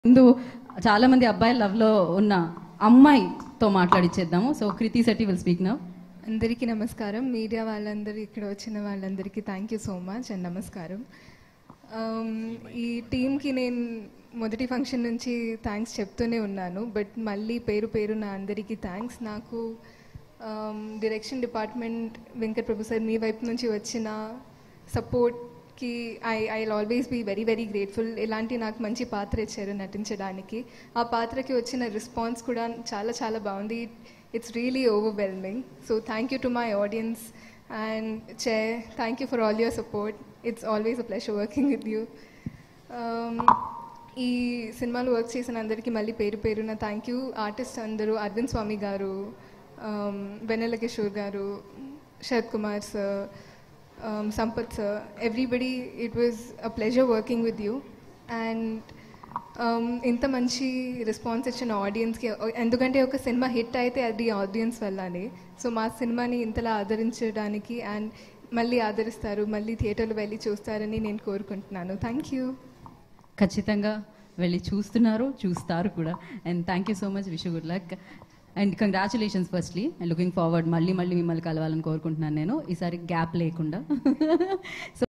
ముందు చాలా మంది అబ్బాయి లవ్ లో ఉన్న అమ్మాయితో మాట్లాడిచ్చేద్దాము so Krithi Shetty will speak now అందరికీ నమస్కారం మీడియా వాళ్ళందరూ ఇక్కడ వచ్చిన వాళ్ళందరికీ thank you so much and నమస్కారం Um, ఈ టీంకి నేను మొదటి ఫంక్షన్ నుంచి థ్యాంక్స్ చెప్తూనే ఉన్నాను బట్ మళ్ళీ పేరు పేరు నా అందరికీ థ్యాంక్స్ నాకు direction department Venkat Prabhu sir మీ వైపు నుంచి వచ్చిన సపోర్ట్కి I I always be very very grateful ఇలాంటి నాకు మంచి పాత్ర ఇచ్చారు నటించడానికి ఆ పాత్రకి వచ్చిన రెస్పాన్స్ కూడా చాలా చాలా బాగుంది it's really overwhelming so thank you to my audience and చే thank you for all your support it's always a pleasure working with you ఈ సినిమాలో వర్క్ చేసిన అందరికీ మళ్ళీ పేరు పేరున థ్యాంక్ యూ ఆర్టిస్ట్ అందరూ అరవింద్ స్వామి గారు um, వెన్నెల కిషోర్ గారు Sarath Kumar sir Sampath sir everybody it was a pleasure working with you and ఇంత మంచి రెస్పాన్స్ ఇచ్చిన ఆడియన్స్కి ఎందుకంటే ఒక సినిమా హిట్ అయితే అది ఆడియన్స్ వల్లనే సో మా సినిమాని ఇంతలా ఆదరించడానికి అండ్ మళ్ళీ ఆదరిస్తారు మళ్ళీ థియేటర్లో వెళ్ళి చూస్తారని నేను కోరుకుంటున్నాను థ్యాంక్ యూ ఖచ్చితంగా వెళ్ళి చూస్తున్నారు చూస్తారు కూడా and thank you so much wish good luck and congratulations firstly and looking forward మళ్ళీ మళ్ళీ మిమ్మల్ని కలవాలని కోరుకుంటున్నాను నేను ఈసారి గ్యాప్ లేకుండా సో